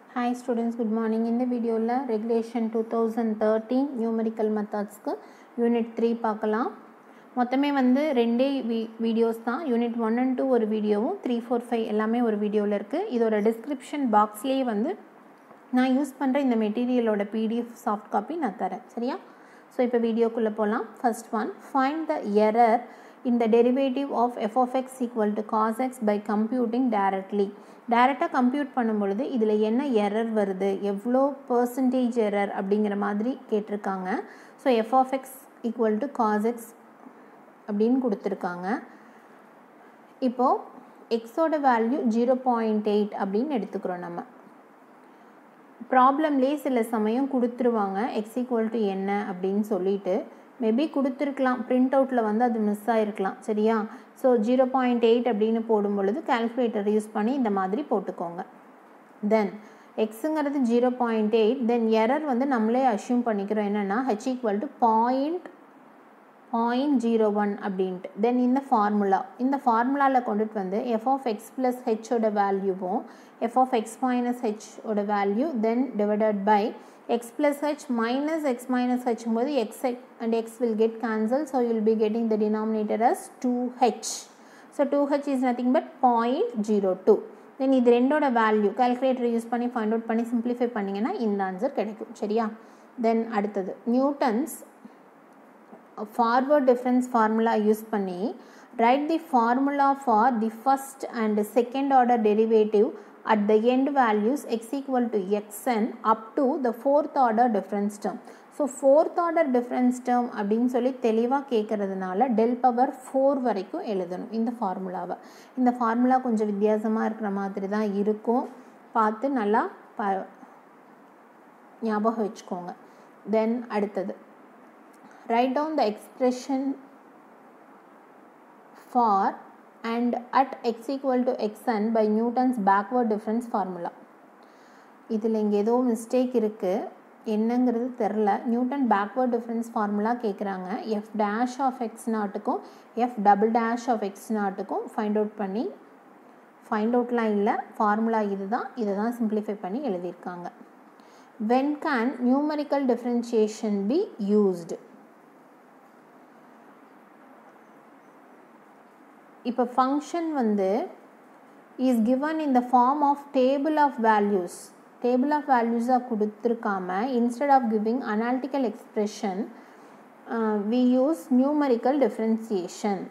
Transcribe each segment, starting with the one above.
Hi students good morning இந்த வீடியோவில் regulation two thousand thirteen numerical மெத்தட்ஸ்க்கு யூனிட் த்ரீ பார்க்கலாம் மொத்தமே வந்து ரெண்டே வீ வீடியோஸ் தான் யூனிட் ஒன் அண்ட் டூ ஒரு வீடியோவும் த்ரீ ஃபோர் ஃபைவ் எல்லாமே ஒரு வீடியோவில் இருக்குது இதோட டிஸ்கிரிப்ஷன் பாக்ஸ்லேயே வந்து நான் யூஸ் பண்ணுற இந்த மெட்டீரியலோட பிடிஎஃப் சாஃப்ட் காப்பி நான் தரேன் சரியா ஸோ இப்போ வீடியோக்குள்ளே போகலாம் first one find the error in the derivative of f of x equal to cos x by computing directly டைரெக்டாக கம்ப்யூட் பண்ணும் பொழுது இதில் என்ன எரர் வருது எவ்வளோ பர்சன்டேஜ் எரர் அப்படிங்கிற மாதிரி கேட்டிருக்காங்க so f of x equal to cos x அப்படின்னு கொடுத்துருக்காங்க இப்போது எக்ஸோட வேல்யூ ஜீரோ பாயிண்ட் எயிட் அப்படின்னு எடுத்துக்கிறோம் நம்ம ப்ராப்ளம்லேயே சில சமயம் கொடுத்துருவாங்க எக்ஸ் ஈக்குவல் டு என்ன அப்படின்னு சொல்லிட்டு மேபி கொடுத்துருக்கலாம் பிரிண்ட் அவுட்டில் வந்து அது மிஸ் ஆகிருக்கலாம் சரியா ஸோ ஜீரோ பாயிண்ட் எயிட் அப்படின்னு போடும் பொழுது கால்குலேட்டர் யூஸ் பண்ணி இந்த மாதிரி போட்டுக்கோங்க தென் எக்ஸுங்கிறது zero point eight then error வந்து நம்மளே அஷ்யூம் பண்ணிக்கிறோம் என்னென்னா h equal to point point zero one அப்படின்ட்டு தென் இந்த ஃபார்முலா இந்த ஃபார்முலாவில் கொண்டுட்டு வந்து எஃப் ஆஃப் எக்ஸ் ப்ளஸ் ஹெச்சோட வேல்யூவும் எஃப் ஆஃப் எக்ஸ் மைனஸ் ஹெச்சோட value then divided by x plus h minus x minus h போது x and x will get cancelled so you will be getting the denominator as 2h so 2h is nothing but 0.02 then இது ரெண்டோட value calculator use பண்ணி find out பண்ணி simplify பண்ணிங்கன்னா இந்த answer கிடைக்கும் சரியா then அடுத்தது Newton's forward difference formula use பண்ணி write the formula for the first and second order derivative at the end values x equal to xn up to the fourth order difference term. So fourth order difference term அப்படின்னு சொல்லி தெளிவாக கேட்குறதுனால del power four வரைக்கும் எழுதணும் இந்த ஃபார்முலாவை இந்த formula கொஞ்சம் வித்தியாசமாக இருக்கிற மாதிரி தான் இருக்கும் பார்த்து நல்லா ப ஞாபகம் வச்சுக்கோங்க தென் அடுத்தது write down the expression for and at x equal to xn by Newton's backward difference formula இதில் இங்கே ஏதோ மிஸ்டேக் இருக்குது என்னங்கிறது தெரில நியூட்டன் பேக்வர்ட் டிஃப்ரென்ஸ் ஃபார்முலா கேட்குறாங்க எஃப் டேஷ் ஆஃப் எக்ஸ் நாட்டுக்கும் f double dash of x நாட்டுக்கும் ஃபைண்ட் அவுட் பண்ணி ஃபைண்ட் அவுட்லாம் இல்லை ஃபார்முலா இது தான் இதை தான் சிம்பிளிஃபை பண்ணி எழுதியிருக்காங்க when can numerical differentiation be used இப்போ ஃபங்க்ஷன் வந்து is given in the form of table of values table of வேல்யூஸாக கொடுத்துருக்காம instead of giving analytical expression we use numerical differentiation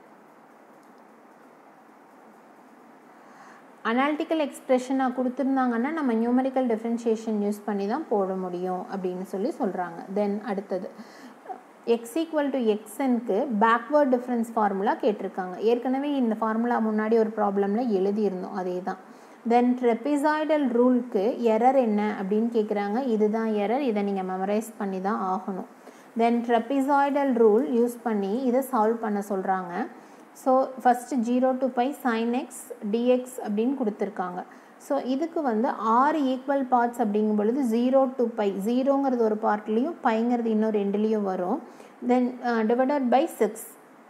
analytical எக்ஸ்ப்ரெஷனாக கொடுத்துருந்தாங்கன்னா நம்ம நியூமரிக்கல் டிஃப்ரென்சியேஷன் யூஸ் பண்ணி தான் போட முடியும் அப்படின்னு சொல்லி சொல்கிறாங்க தென் அடுத்தது எக்ஸ் ஈக்குவல் டு எக்ஸனுக்கு பேக்வேர்ட் டிஃப்ரென்ஸ் ஃபார்முலா கேட்டிருக்காங்க ஏற்கனவே இந்த ஃபார்முலா முன்னாடி ஒரு ப்ராப்ளமில் எழுதியிருந்தோம் அதே தான் தென் ட்ரெப்பிசாய்டல் ரூலுக்கு எரர் என்ன அப்படின்னு கேட்குறாங்க இதுதான் எரர் இதை நீங்கள் மெமரைஸ் பண்ணி தான் ஆகணும் தென் ட்ரெப்பிசாய்டல் ரூல் யூஸ் பண்ணி இதை சால்வ் பண்ண சொல்கிறாங்க so first zero to pi sine x d x அப்படின்னு கொடுத்துருக்காங்க ஸோ இதுக்கு வந்து ஆறு ஈக்குவல் பார்ட்ஸ் அப்படிங்கும் பொழுது ஜீரோ டு பை ஜீரோங்கிறது ஒரு பார்ட்லேயும் பைங்கிறது இன்னும் ரெண்டுலேயும் வரும் then divided by six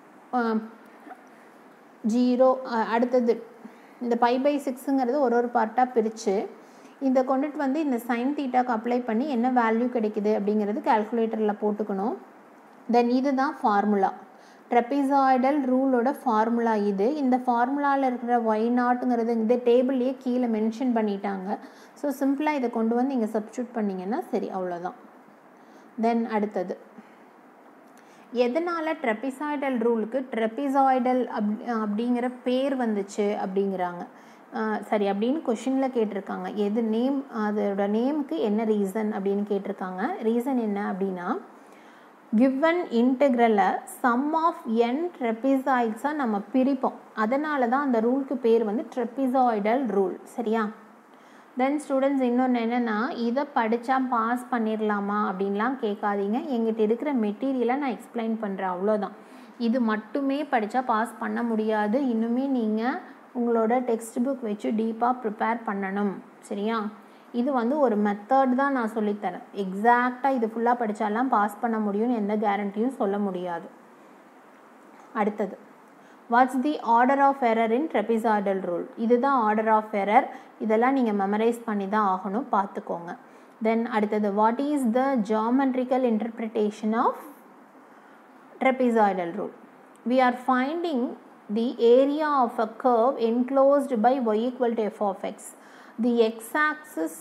zero அடுத்தது இந்த பை பை சிக்ஸுங்கிறது ஒரு ஒரு பார்ட்டாக பிரித்து இதை கொண்டுட்டு வந்து இந்த சைன் தீட்டாக்கு அப்ளை பண்ணி என்ன வேல்யூ கிடைக்குது அப்படிங்கிறது கால்குலேட்டரில் போட்டுக்கணும் தென் இதுதான் ஃபார்முலா ட்ரெப்பிசாய்டல் ரூலோட ஃபார்முலா இது இந்த ஃபார்முலாவில் இருக்கிற ஒய் நாட்டுங்கிறது இந்த டேபிள்லேயே கீழே மென்ஷன் பண்ணிட்டாங்க ஸோ சிம்பிளாக இதை கொண்டு வந்து இங்கே சப்ஸ்டியூட் பண்ணிங்கன்னா சரி அவ்வளோதான் தென் அடுத்தது எதனால் ட்ரெப்பிசாய்டல் ரூலுக்கு ட்ரெப்பிசாய்டல் அப் அப்படிங்கிற பேர் வந்துச்சு அப்படிங்கிறாங்க சரி அப்படின்னு கொஷினில் கேட்டிருக்காங்க எது நேம் அதோட நேமுக்கு என்ன ரீசன் அப்படின்னு கேட்டிருக்காங்க ரீசன் என்ன அப்படின்னா கிவன் இன்டெக்ரலை சம் ஆஃப் என் ட்ரெப்பிசாய்ட்ஸாக நம்ம பிரிப்போம் அதனால தான் அந்த ரூலுக்கு பேர் வந்து ட்ரெப்பிசாய்டல் ரூல் சரியா தென் ஸ்டூடெண்ட்ஸ் இன்னொன்று என்னென்னா இதை படித்தா பாஸ் பண்ணிடலாமா அப்படின்லாம் கேட்காதீங்க எங்கிட்ட இருக்கிற மெட்டீரியலை நான் எக்ஸ்பிளைன் பண்ணுறேன் அவ்வளோதான் இது மட்டுமே படித்தா பாஸ் பண்ண முடியாது இன்னுமே நீங்கள் உங்களோட டெக்ஸ்ட் புக் வச்சு டீப்பாக ப்ரிப்பேர் பண்ணணும் சரியா இது வந்து ஒரு மெத்தட் தான் நான் சொல்லித்தரேன் எக்ஸாக்டாக இது ஃபுல்லாக படித்தாலாம் பாஸ் பண்ண முடியும்னு எந்த கேரண்டியும் சொல்ல முடியாது அடுத்தது what's the order of error in trapezoidal rule இதுதான் ஆர்டர் ஆஃப் எரர் இதெல்லாம் நீங்கள் மெமரைஸ் பண்ணி தான் ஆகணும் பார்த்துக்கோங்க தென் அடுத்தது what is the geometrical interpretation of trapezoidal rule. We are finding the area of a curve enclosed by y equal to f of x. The x-axis,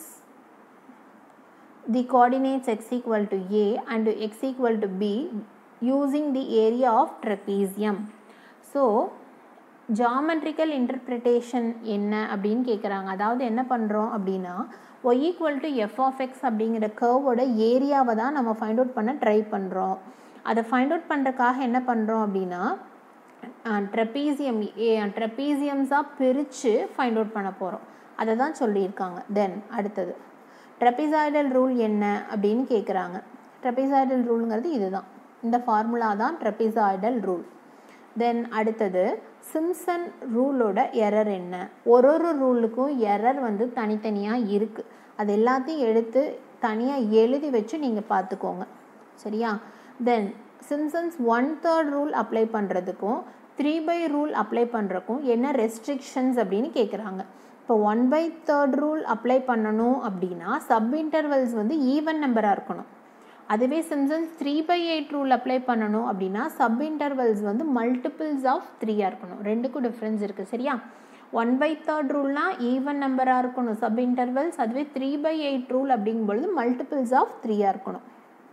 the coordinates x equal to a and x equal to b using the area of trapezium. So, geometrical interpretation என்ன அப்படின்னு கேட்குறாங்க அதாவது என்ன பண்ணுறோம் அப்படின்னா y equal to f of x அப்படிங்கிற கர்வோட ஏரியாவை தான் நம்ம ஃபைண்ட் அவுட் பண்ண ட்ரை பண்ணுறோம் அதை ஃபைண்ட் அவுட் பண்ணுறக்காக என்ன பண்ணுறோம் அப்படின்னா ட்ரெப்பீசியம் ட்ரெப்பீசியம்ஸாக பிரித்து ஃபைண்ட் அவுட் பண்ண போகிறோம் அதை தான் சொல்லியிருக்காங்க தென் அடுத்தது ட்ரெப்பிசாய்டல் ரூல் என்ன அப்படின்னு கேட்குறாங்க ட்ரெப்பிசாய்டல் ரூலுங்கிறது இதுதான் இந்த ஃபார்முலா தான் ட்ரெப்பிசாய்டல் ரூல் தென் அடுத்தது சிம்சன் ரூலோட எரர் என்ன ஒரு ஒரு ரூலுக்கும் எரர் வந்து தனித்தனியாக இருக்குது அது எல்லாத்தையும் எடுத்து தனியாக எழுதி வச்சு நீங்கள் பார்த்துக்கோங்க சரியா then Simpson's one third rule apply பண்ணுறதுக்கும் த்ரீ பை ரூல் அப்ளை பண்ணுறக்கும் என்ன ரெஸ்ட்ரிக்ஷன்ஸ் அப்படின்னு கேட்குறாங்க இப்போ one by third rule apply பண்ணணும் அப்படின்னா சப் இன்டர்வல்ஸ் வந்து ஈவன் நம்பராக இருக்கணும் அதுவே Simpson's three by eight rule apply பண்ணணும் அப்படின்னா சப் இன்டர்வல்ஸ் வந்து மல்டிபிள்ஸ் ஆஃப் த்ரீயாக இருக்கணும் ரெண்டுக்கும் டிஃப்ரென்ஸ் இருக்குது சரியா ஒன் பை தேர்ட் ரூல்னால் ஈவன் நம்பராக இருக்கணும் சப் இன்டர்வல்ஸ் அதுவே த்ரீ பை எயிட் ரூல் அப்படிங்கும்பொழுது மல்டிபிள்ஸ் ஆஃப் த்ரீயாக இருக்கணும்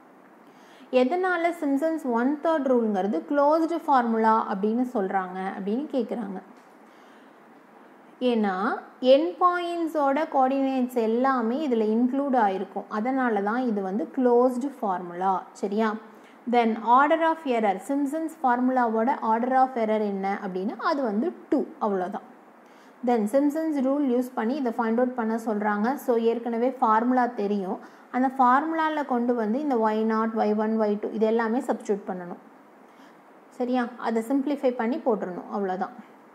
எதனால் சிம்சன்ஸ் ஒன் தேர்ட் ரூலுங்கிறது க்ளோஸ்டு ஃபார்முலா அப்படின்னு சொல்கிறாங்க அப்படின்னு கேட்குறாங்க ஏன்னா என் பாயிண்ட்ஸோட கோஆர்டினேட்ஸ் எல்லாமே இதில் இன்க்ளூட் ஆகிருக்கும் அதனால தான் இது வந்து க்ளோஸ்டு ஃபார்முலா சரியா then order of error Simpson's ஃபார்முலாவோட ஆர்டர் ஆஃப் எரர் என்ன அப்படின்னா அது வந்து டூ அவ்வளோதான் தென் சிம்சன்ஸ் ரூல் யூஸ் பண்ணி இதை ஃபைண்ட் அவுட் பண்ண சொல்கிறாங்க ஸோ ஏற்கனவே ஃபார்முலா தெரியும் அந்த ஃபார்முலாவில் கொண்டு வந்து இந்த y naught y one y two இது எல்லாமே சப்ஸ்டியூட் பண்ணணும் சரியா அதை சிம்பிளிஃபை பண்ணி போட்டுடணும் அவ்வளோதான்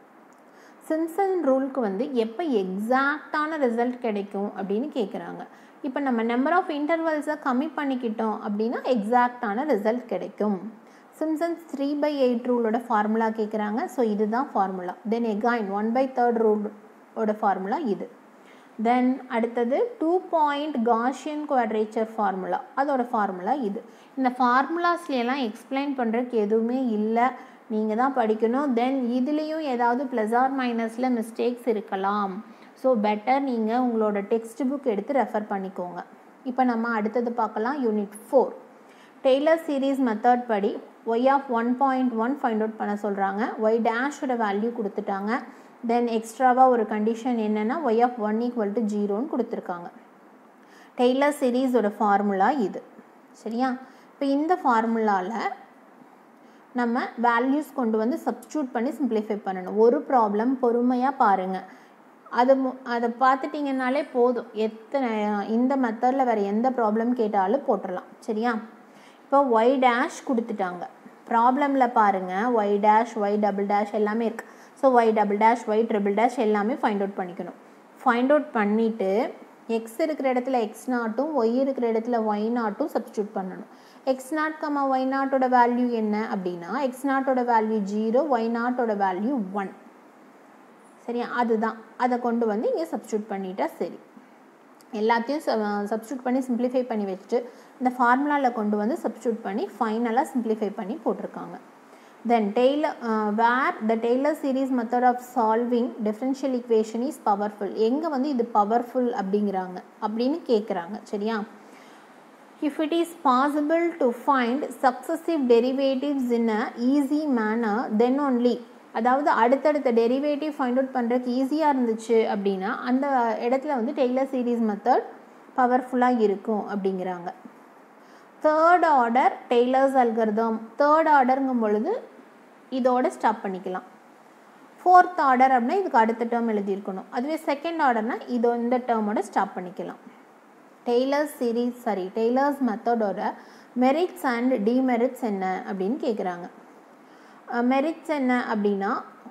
சிம்சன் ரூலுக்கு வந்து எப்போ எக்ஸாக்டான ரிசல்ட் கிடைக்கும் அப்படின்னு கேட்குறாங்க இப்போ நம்ம நம்பர் ஆஃப் இன்டர்வல்ஸை கம்மி பண்ணிக்கிட்டோம் அப்படின்னா எக்ஸாக்டான ரிசல்ட் கிடைக்கும் சிம்சன்ஸ் த்ரீ பை எயிட் ரூலோட ஃபார்முலா கேட்குறாங்க ஸோ இதுதான் formula then again one by third ரூலோட ஃபார்முலா இது தென் அடுத்தது two point Gaussian quadrature formula அதோட ஃபார்முலா இது இந்த ஃபார்முலாஸ்லாம் எக்ஸ்பிளைன் பண்ணுறதுக்கு எதுவுமே இல்லை நீங்கள் தான் படிக்கணும் தென் இதுலேயும் ஏதாவது ப்ளஸ் ஆர் மைனஸில் மிஸ்டேக்ஸ் இருக்கலாம் ஸோ பெட்டர் நீங்கள் உங்களோட டெக்ஸ்ட் புக் எடுத்து ரெஃபர் பண்ணிக்கோங்க இப்போ நம்ம அடுத்தது பார்க்கலாம் unit four Taylor series method படி y of one point one find out பண்ண சொல்கிறாங்க ஒய் டேஷோட வேல்யூ கொடுத்துட்டாங்க தென் எக்ஸ்ட்ராவாக ஒரு கண்டிஷன் என்னென்னா y of one equal to ஜீரோன்னு கொடுத்துருக்காங்க டெய்லர் சீரீஸோட ஃபார்முலா இது சரியா இப்போ இந்த ஃபார்முலாவில் நம்ம வேல்யூஸ் கொண்டு வந்து சப்ஸ்டியூட் பண்ணி சிம்பிளிஃபை பண்ணணும் ஒரு ப்ராப்ளம் பொறுமையாக பாருங்கள் அது மு அதை பார்த்துட்டிங்கனாலே போதும் எத்தனை இந்த மெத்தடில் வேறு எந்த ப்ராப்ளம் கேட்டாலும் போட்டுடலாம் சரியா இப்போ ஒய் டேஷ் கொடுத்துட்டாங்க ப்ராப்ளமில் பாருங்கள் y dash y double dash எல்லாமே இருக்குது so y double dash y triple dash எல்லாமே ஃபைண்ட் அவுட் பண்ணிக்கணும் ஃபைண்ட் அவுட் பண்ணிவிட்டு எக்ஸ் இருக்கிற இடத்துல எக்ஸ் நாட்டும் ஒய் இருக்கிற இடத்துல ஒய் நாட்டும் சப்ஸ்டியூட் பண்ணணும் எக்ஸ் நாட் கம்மா ஒய் நாட்டோட வேல்யூ என்ன அப்படின்னா எக்ஸ் நாட்டோட வேல்யூ ஜீரோ ஒய் நாட்டோட வேல்யூ ஒன் சரியா அதுதான் அதை கொண்டு வந்து இங்கே சப்ஸ்டியூட் பண்ணிட்டா சரி எல்லாத்தையும் சப்ஸ்டியூட் பண்ணி சிம்பிளிஃபை பண்ணி வச்சுட்டு இந்த ஃபார்முலாவில் கொண்டு வந்து சப்ஸ்டியூட் பண்ணி ஃபைனலாக சிம்பிளிஃபை பண்ணி போட்டிருக்காங்க then Taylor where the Taylor series method of solving differential equation is powerful எங்கே வந்து இது பவர்ஃபுல் அப்படிங்கிறாங்க அப்படின்னு கேட்குறாங்க சரியா if it is possible to find successive derivatives in a easy manner then only அதாவது அடுத்தடுத்த டெரிவேட்டிவ் ஃபைண்ட் அவுட் பண்ணுறதுக்கு ஈஸியாக இருந்துச்சு அப்படின்னா அந்த இடத்துல வந்து டெய்லர் சீரீஸ் மெத்தட் பவர்ஃபுல்லாக இருக்கும் அப்படிங்கிறாங்க third order Taylor's algorithm third ஆர்டருங்கும் பொழுது இதோட ஸ்டாப் பண்ணிக்கலாம் ஃபோர்த் ஆர்டர் அப்படின்னா இதுக்கு அடுத்த டேர்ம் எழுதியிருக்கணும் அதுவே செகண்ட் ஆர்டர்னால் இதோ இந்த டேர்மோட ஸ்டாப் பண்ணிக்கலாம் டெய்லர்ஸ் சீரீஸ் சாரி டெய்லர்ஸ் மெத்தடோட மெரிட்ஸ் அண்ட் டிமெரிட்ஸ் என்ன அப்படின்னு கேட்குறாங்க மெரிட்ஸ் என்ன அப்படின்னா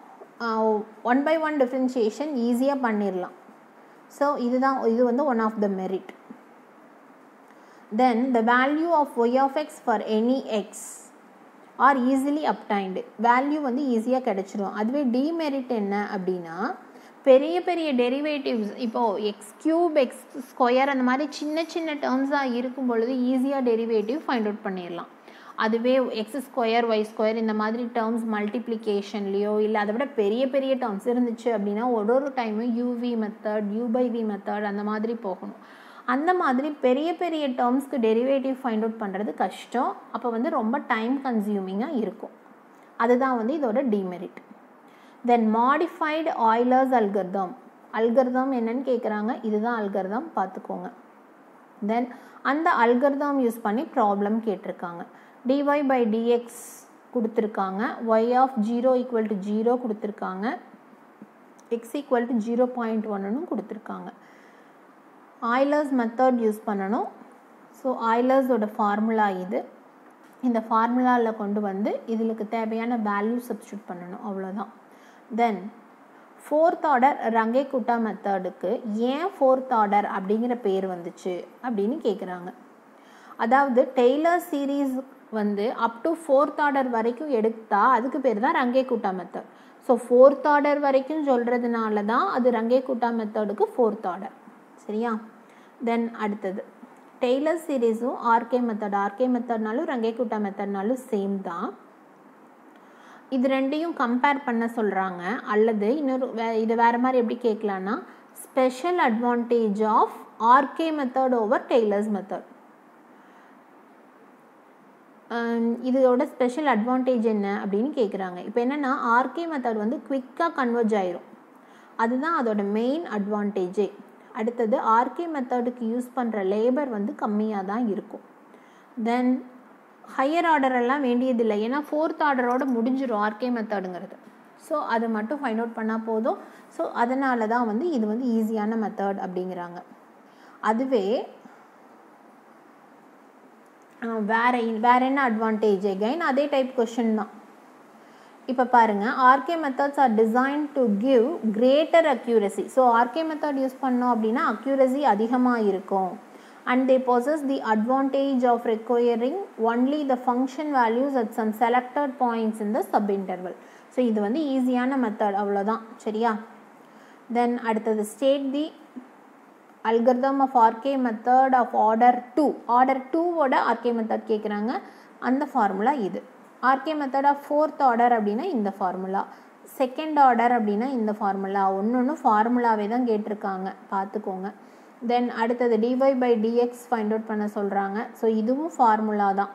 ஒன் பை ஒன் டிஃப்ரென்ஷியேஷன் ஈஸியாக பண்ணிடலாம் ஸோ இதுதான் இது வந்து one of the merit then the value of y of x for any x are easily obtained value வந்து ஈஸியாக கிடச்சிரும் அதுவே டிமெரிட் என்ன அப்படின்னா பெரிய பெரிய டெரிவேட்டிவ்ஸ் இப்போது எக்ஸ் கியூப் எக்ஸ் ஸ்கொயர் அந்த மாதிரி சின்ன சின்ன டேர்ம்ஸாக இருக்கும் பொழுது ஈஸியாக டெரிவேட்டிவ் ஃபைண்ட் அவுட் பண்ணிடலாம் அதுவே எக்ஸ் ஸ்கொயர் ஒய் ஸ்கொயர் இந்த மாதிரி டேர்ம்ஸ் மல்டிப்ளிகேஷன்லேயோ இல்லை அதை விட பெரிய பெரிய டேர்ம்ஸ் இருந்துச்சு அப்படின்னா ஒரு ஒரு டைமும் UV method u by v method அந்த மாதிரி போகணும் அந்த மாதிரி பெரிய பெரிய டேர்ம்ஸ்க்கு டெரிவேட்டிவ் ஃபைண்ட் அவுட் பண்ணுறது கஷ்டம் அப்போ வந்து ரொம்ப டைம் கன்சியூமிங்காக இருக்கும் அதுதான் வந்து இதோட demerit then modified Euler's algorithm algorithm என்னன்னு கேட்குறாங்க இதுதான் அல்கர்தம் பார்த்துக்கோங்க தென் அந்த அல்கர்தம் யூஸ் பண்ணி ப்ராப்ளம் கேட்டிருக்காங்க டிஒய் பை டிஎக்ஸ் கொடுத்துருக்காங்க y of zero equal to zero கொடுத்துருக்காங்க x equal to zero point ஒன்னும் கொடுத்துருக்காங்க ஆயிலர்ஸ் மெத்தட் யூஸ் பண்ணணும் ஸோ ஆயிலர்ஸோட ஃபார்முலா இது இந்த ஃபார்முலாவில் கொண்டு வந்து இதுக்கு தேவையான வேல்யூ சப்ஸ்டியூட் பண்ணணும் அவ்வளோதான் then fourth order Runge Kutta மெத்தடுக்கு ஏன் ஃபோர்த் ஆர்டர் அப்படிங்கிற பேர் வந்துச்சு அப்படின்னு கேட்குறாங்க அதாவது டெய்லர் சீரீஸ் வந்து அப் டு ஃபோர்த் ஆர்டர் வரைக்கும் எடுத்தால் அதுக்கு பேர் தான் Runge Kutta method so fourth order வரைக்கும் சொல்கிறதுனால தான் அது ரங்கே குட்டா மெத்தடுக்கு ஃபோர்த் ஆர்டர் சரியா தென் அடுத்தது டெய்லர் சீரீஸும் ஆர்கே மெத்தட் ஆர்கே மெத்தட்னாலும் ரங்கே குட்டா மெத்தட்னாலும் சேம் தான் இது ரெண்டையும் கம்பேர் பண்ண சொல்கிறாங்க அல்லது இன்னொரு வே இது வேறு மாதிரி எப்படி கேட்கலான்னா special advantage of RK method over Taylor's method இதோட ஸ்பெஷல் அட்வான்டேஜ் என்ன அப்படின்னு கேட்குறாங்க இப்போ என்னென்னா ஆர்கே மெத்தட் வந்து குவிக்காக கன்வெர்ஜ் ஆயிரும் அதுதான் அதோட மெயின் அட்வான்டேஜே அடுத்தது ஆர்கே மெத்தடுக்கு யூஸ் பண்ணுற லேபர் வந்து கம்மியாக தான் இருக்கும் தென் ஹையர் ஆர்டர் எல்லாம் வேண்டியதில்லை ஏன்னா ஃபோர்த் ஆர்டரோட முடிஞ்சிடும் ஆர்கே மெத்தடுங்கிறது ஸோ அது மட்டும் ஃபைண்ட் அவுட் பண்ணால் போதும் ஸோ அதனால தான் வந்து இது வந்து ஈஸியான மெத்தட் அப்படிங்கிறாங்க அதுவே வேற வேற என்ன அட்வான்டேஜ் எகைன் அதே டைப் கொஷின் தான் இப்போ பாருங்கள் RK methods are design to give greater accuracy so RK method use பண்ணோம் அப்படின்னா அக்யூரசி அதிகமாக இருக்கும் and they possess the advantage of requiring only the function values at some selected points in the subinterval so இது வந்து ஈஸியான method அவ்வளோதான் சரியா then அடுத்தது state the algorithm of RK method of order two order டூவோட RK method கேட்குறாங்க அந்த formula இது RK method of fourth order அப்படின்னா இந்த ஃபார்முலா செகண்ட் ஆர்டர் அப்படின்னா இந்த ஃபார்முலா ஒன்று ஒன்று ஃபார்முலாவே தான் கேட்டிருக்காங்க பார்த்துக்கோங்க தென் அடுத்தது dy by dx find out பண்ண சொல்கிறாங்க ஸோ இதுவும் ஃபார்முலா தான்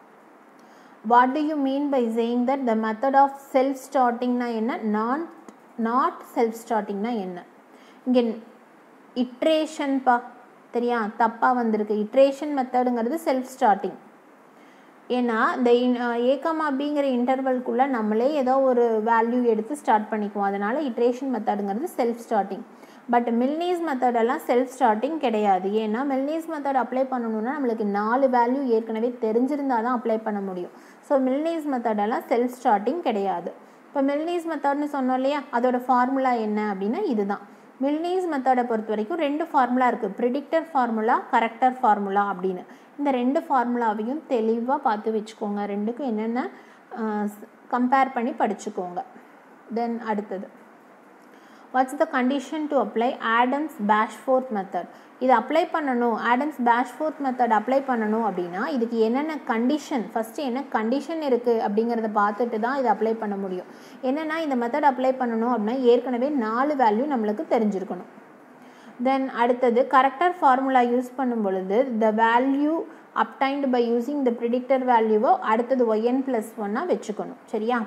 what do you mean by saying that the method of self ஸ்டார்டிங்னா என்ன நான் நாட் செல்ஃப் ஸ்டார்டிங்னா என்ன இங்கே இட்ரேஷன்ப்பா தெரியா தப்பாக வந்திருக்கு இட்ரேஷன் மெத்தடுங்கிறது செல்ஃப் ஸ்டார்டிங் ஏன்னா இந்த ஏகமா பிங்கிற இன்டர்வல்குள்ளே நம்மளே ஏதோ ஒரு வேல்யூ எடுத்து ஸ்டார்ட் பண்ணிக்குவோம் அதனால் இட்ரேஷன் மெத்தடுங்கிறது செல்ஃப் ஸ்டார்டிங் பட் மில்னீஸ் மெத்தடெல்லாம் செல்ஃப் ஸ்டார்டிங் கிடையாது ஏன்னா மில்னீஸ் மெத்தட் அப்ளை பண்ணணும்னா நம்மளுக்கு நாலு வேல்யூ ஏற்கனவே தெரிஞ்சிருந்தால் தான் அப்ளை பண்ண முடியும் ஸோ மில்னீஸ் மெத்தடெல்லாம் செல்ஃப் ஸ்டார்டிங் கிடையாது இப்போ மில்னீஸ் மெத்தட்னு சொன்னோம் இல்லையா அதோட ஃபார்முலா என்ன அப்படின்னா இதுதான் மில்னீஸ் மெத்தடை பொறுத்த வரைக்கும் ரெண்டு ஃபார்முலா இருக்குது ப்ரிடிக்டர் ஃபார்முலா கரெக்டர் ஃபார்முலா அப்படின்னு இந்த ரெண்டு ஃபார்முலாவையும் தெளிவாக பார்த்து வச்சுக்கோங்க ரெண்டுக்கும் என்னென்ன கம்பேர் பண்ணி படிச்சுக்கோங்க தென் அடுத்தது what's the condition to apply Adams Bashforth method இது அப்ளை பண்ணணும் ஆடம்ஸ் பேஷ்ஃபோர்த் மெத்தட் அப்ளை பண்ணணும் அப்படின்னா இதுக்கு என்னென்ன கண்டிஷன் ஃபஸ்ட்டு என்ன கண்டிஷன் இருக்குது அப்படிங்கிறத பார்த்துட்டு தான் இதை அப்ளை பண்ண முடியும் என்னென்னா இந்த மெத்தட் அப்ளை பண்ணணும் அப்படின்னா ஏற்கனவே நாலு வேல்யூ நம்மளுக்கு தெரிஞ்சிருக்கணும் தென் அடுத்தது கரெக்டர் ஃபார்முலா யூஸ் பண்ணும் பொழுது the value obtained by using the predictor வேல்யூவோ அடுத்தது ஒய்என் ப்ளஸ் ஒன்னாக வச்சுக்கணும் சரியா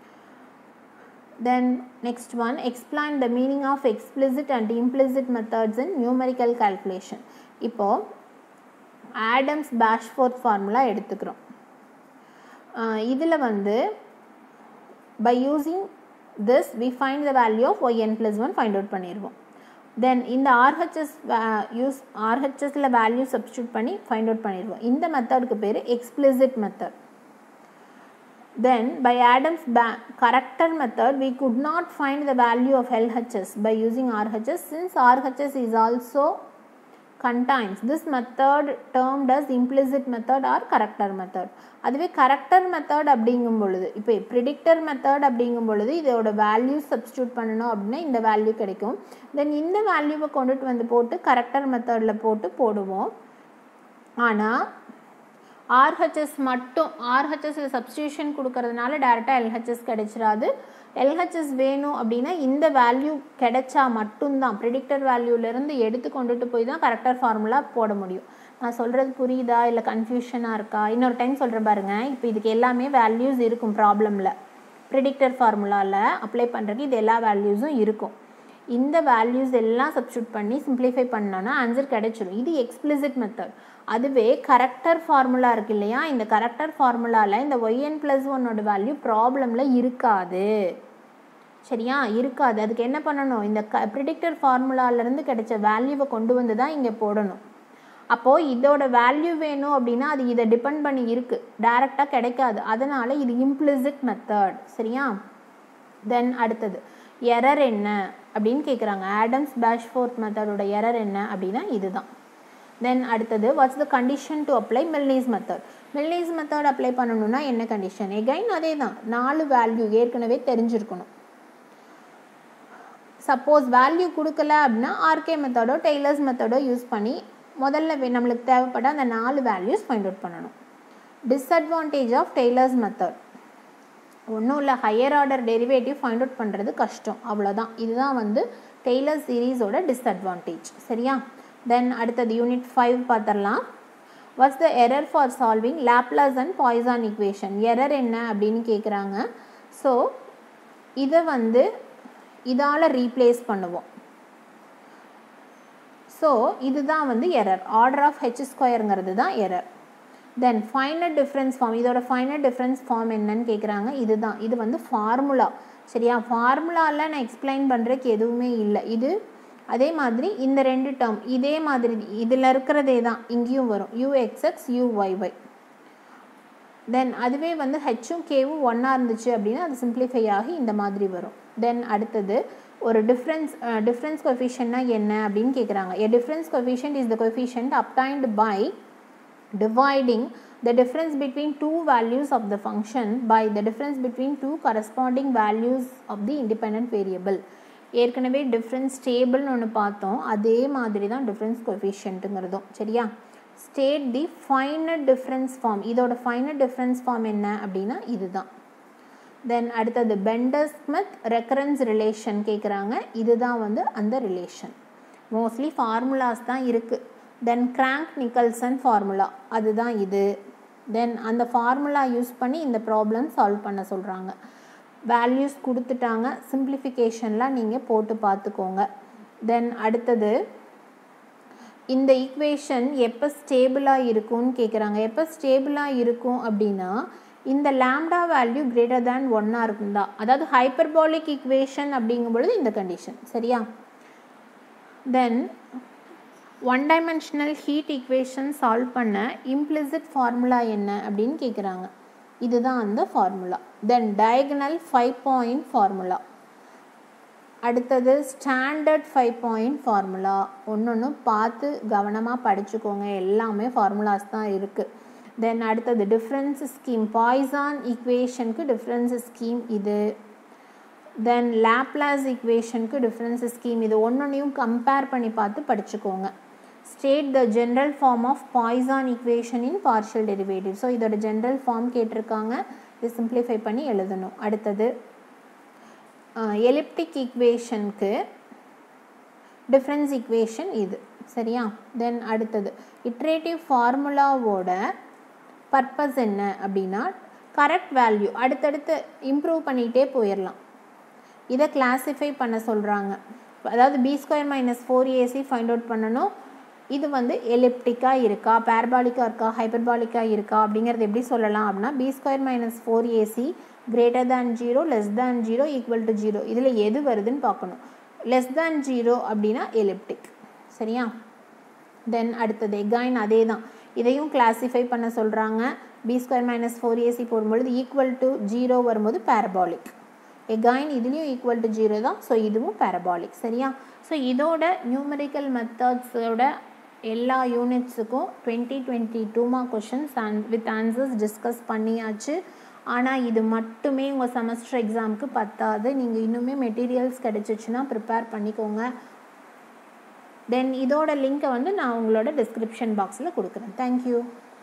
Then next one, explain the meaning of explicit and implicit methods in numerical calculation. இப்போ ஆடம்ஸ் பேஷ்ஃபோர்த் ஃபார்முலா எடுத்துக்கிறோம் இதில் வந்து by using this we find the value of y n plus one find out பண்ணிடுவோம் then இந்த RHS use ஆர்ஹெச்எஸில் value substitute பண்ணி find out பண்ணிடுவோம் இந்த மெத்தடுக்கு பேர் explicit method Then, by Adams' corrector method, we could not find the value of LHS by using RHS since RHS is also contains this method termed as implicit method or corrector method அதுவே corrector method அப்படிங்கும் பொழுது இப்போ predictor method அப்படிங்கும் பொழுது இதோட value substitute பண்ணணும் அப்படின்னா இந்த வேல்யூ கிடைக்கும் தென் இந்த வேல்யூவை கொண்டுட்டு வந்து போட்டு கரெக்டர் மெத்தடில் போட்டு போடுவோம் ஆனால் ஆர்ஹெச்எஸ் மட்டும் ஆர்ஹெச்எஸில் சப்ஸ்டியூஷன் கொடுக்கறதுனால டேரெக்டாக எல்ஹெச்எஸ் கிடைச்சிராது எல்ஹெச்எஸ் வேணும் அப்படின்னா இந்த வேல்யூ கிடைச்சா மட்டும்தான் ப்ரிடிக்டர் வேல்யூலேருந்து எடுத்து கொண்டுட்டு போய் தான் கரெக்டர் ஃபார்முலா போட முடியும் நான் சொல்கிறது புரியுதா இல்லை கன்ஃபியூஷனாக இருக்கா இன்னொரு டைம் சொல்கிறேன் பாருங்கள் இப்போ இதுக்கு எல்லாமே வேல்யூஸ் இருக்கும் ப்ராப்ளமில் ப்ரிடிக்டர் ஃபார்முலாவில் அப்ளை பண்ணுறதுக்கு இது எல்லா வேல்யூஸும் இருக்கும் இந்த வேல்யூஸ் எல்லாம் சப்ஸ்டியூட் பண்ணி சிம்பிளிஃபை பண்ணோன்னா ஆன்சர் கிடைச்சிடும் இது எக்ஸ்பிளிசிட் மெத்தட் அதுவே கரெக்டர் ஃபார்முலா இருக்கு இல்லையா இந்த கரெக்டர் ஃபார்முலாவில் இந்த ஒய்என் ப்ளஸ் ஒன்னோட வேல்யூ ப்ராப்ளமில் இருக்காது சரியா இருக்காது அதுக்கு என்ன பண்ணணும் இந்த க ப்ரிடிக்டர் ஃபார்முலாலேருந்து கிடைச்ச வேல்யூவை கொண்டு வந்து தான் இங்கே போடணும் அப்போது இதோட வேல்யூ வேணும் அப்படின்னா அது இதை டிபெண்ட் பண்ணி இருக்குது டைரெக்டாக கிடைக்காது அதனால் இது இம்ப்ளிசிட் மெத்தட் சரியா தென் அடுத்தது எரர் என்ன அப்படின்னு கேட்குறாங்க ஆடம்ஸ் பேஷ்ஃபோர்ட் மெத்தடோட எரர் என்ன அப்படின்னா இதுதான் தென் அடுத்தது what's the condition to apply Milne's method Milne's method apply பண்ணணும்னா என்ன கண்டிஷன் எகைன் அதே தான் நாலு வேல்யூ ஏற்கனவே தெரிஞ்சிருக்கணும் சப்போஸ் வேல்யூ கொடுக்கல அப்படின்னா ஆர்கே மெத்தடோ டெய்லர்ஸ் மெத்தடோ யூஸ் பண்ணி முதல்ல நம்மளுக்கு தேவைப்பட அந்த நாலு வேல்யூஸ் ஃபைண்ட் அவுட் பண்ணணும் டிஸ்அட்வான்டேஜ் ஆஃப் டெய்லர்ஸ் மெத்தட் ஒன்றும் இல்லை higher order derivative find out பண்ணுறது கஷ்டம் அவ்வளோதான் இதுதான் வந்து டெய்லர் சீரீஸோட டிஸ்அட்வான்டேஜ் சரியா தென் அடுத்தது யூனிட் ஃபைவ் பார்த்துடலாம் what's the error for solving Laplace and Poisson equation error என்ன அப்படின்னு கேட்குறாங்க ஸோ இதை வந்து இதால் ரீப்ளேஸ் பண்ணுவோம் ஸோ இதுதான் வந்து எரர் ஆர்டர் ஆஃப் ஹெச் ஸ்கொயருங்கிறது தான் error then final difference form இதோட ஃபைனல் டிஃப்ரென்ஸ் ஃபார்ம் என்னன்னு கேட்குறாங்க இதுதான் இது வந்து ஃபார்முலா சரியா ஃபார்முலாவில் நான் எக்ஸ்பிளைன் பண்ணுறதுக்கு எதுவுமே இல்லை இது அதே மாதிரி இந்த ரெண்டு டேர்ம் இதே மாதிரி இதில் இருக்கிறதே தான் இங்கேயும் வரும் யூஎக்ஸ்எக்ஸ் யூஒய்ஒய் தென் அதுவே வந்து ஹெச்சும் கேவும் ஒன்றா இருந்துச்சு அப்படின்னா அது சிம்பிளிஃபை ஆகி இந்த மாதிரி வரும் தென் அடுத்தது ஒரு டிஃப்ரென்ஸ் டிஃப்ரென்ஸ் கொஃபிஷியன்னா என்ன அப்படின்னு கேட்குறாங்க a difference coefficient is the coefficient obtained by dividing the difference between two values of the function by the difference between two corresponding values of the independent variable ஏற்கனவே டிஃப்ரென்ஸ் டேபிள்னு ஒன்று பார்த்தோம் அதே மாதிரி தான் டிஃப்ரென்ஸ் கொஃபிஷியன்ட்டுங்கிறதும் சரியா state the final difference form இதோட ஃபைனல் டிஃப்ரென்ஸ் ஃபார்ம் என்ன அப்படின்னா இதுதான் தென் அடுத்தது பெண்டர் ஸ்மித் ரெக்கரன்ஸ் ரிலேஷன் கேட்குறாங்க இதுதான் வந்து அந்த ரிலேஷன் மோஸ்ட்லி ஃபார்முலாஸ் தான் இருக்குது தென் கிராங்க் நிக்கல்சன் ஃபார்முலா அதுதான் இது தென் அந்த ஃபார்முலா யூஸ் பண்ணி இந்த ப்ராப்ளம் சால்வ் பண்ண சொல்கிறாங்க வேல்யூஸ் கொடுத்துட்டாங்க சிம்பிளிஃபிகேஷன்லாம் நீங்கள் போட்டு பார்த்துக்கோங்க தென் அடுத்தது இந்த ஈக்குவேஷன் எப்போ ஸ்டேபிளாக இருக்கும்னு கேட்குறாங்க எப்போ ஸ்டேபிளாக இருக்கும் அப்படின்னா இந்த லேம்டா வேல்யூ கிரேட்டர் தேன் ஒன்னாக இருக்குந்தா அதாவது ஹைப்பர்பாலிக் ஈக்குவேஷன் அப்படிங்கும் பொழுது இந்த கண்டிஷன் சரியா then one dimensional heat equation solve பண்ண இம்ப்ளிசிட் ஃபார்முலா என்ன அப்படின்னு கேட்குறாங்க இதுதான் அந்த formula then diagonal five point formula அடுத்தது ஸ்டாண்டர்ட் ஃபைவ் பாயிண்ட் ஃபார்முலா ஒன்று ஒன்று பார்த்து கவனமாக படிச்சுக்கோங்க எல்லாமே ஃபார்முலாஸ் தான் இருக்குது தென் அடுத்தது டிஃப்ரென்ஸ் ஸ்கீம் பாய்சான் ஈக்குவேஷனுக்கு டிஃப்ரென்ஸ் ஸ்கீம் இது தென் லேப்லாஸ் ஈக்குவேஷனுக்கு டிஃப்ரென்ஸ் ஸ்கீம் இது ஒன்றொன்றையும் கம்பேர் பண்ணி பார்த்து படிச்சுக்கோங்க state the general form of Poisson equation in partial derivative so இதோட ஜென்ரல் ஃபார்ம் கேட்டிருக்காங்க இது சிம்பிளிஃபை பண்ணி எழுதணும் அடுத்தது எலிப்டிக் ஈக்குவேஷனுக்கு டிஃப்ரென்ஸ் ஈக்குவேஷன் இது சரியா தென் அடுத்தது இட்ரேட்டிவ் ஃபார்முலாவோட பர்பஸ் என்ன அப்படின்னா கரெக்ட் வேல்யூ அடுத்தடுத்து இம்ப்ரூவ் பண்ணிகிட்டே போயிடலாம் இதை கிளாஸிஃபை பண்ண சொல்கிறாங்க அதாவது b square minus four ac find out பண்ணணும் இது வந்து எலிப்டிக்காக இருக்கா பேர்பாலிக்காக இருக்கா ஹைப்பர்பாலிக்காக இருக்கா அப்படிங்கிறது எப்படி சொல்லலாம் அப்படின்னா b square minus four ac greater than zero less than zero equal to zero இதில் எது வருதுன்னு பார்க்கணும் லெஸ் தேன் ஜீரோ அப்படின்னா எலிப்டிக் சரியா தென் அடுத்தது எகைன் அதே தான் இதையும் கிளாஸிஃபை பண்ண சொல்கிறாங்க b square minus four ac போடும்பொழுது ஈக்குவல் டு ஜீரோ வரும்போது பேரபாலிக் எகைன் இதுலேயும் ஈக்குவல் டு ஜீரோ தான் ஸோ இதுவும் பேரபாலிக் சரியா ஸோ இதோட நியூமரிக்கல் மெத்தட்ஸோட எல்லா யூனிட்ஸுக்கும் twenty twenty two mark questions and with answers discuss பண்ணியாச்சு ஆனால் இது மட்டுமே உங்கள் செமஸ்டர் எக்ஸாமுக்கு பத்தாது நீங்கள் இன்னுமே மெட்டீரியல்ஸ் கிடச்சிச்சின்னா ப்ரிப்பேர் பண்ணிக்கோங்க தென் இதோட லிங்க்கை வந்து நான் உங்களோட டிஸ்கிரிப்ஷன் பாக்ஸில் கொடுக்குறேன் தேங்க்யூ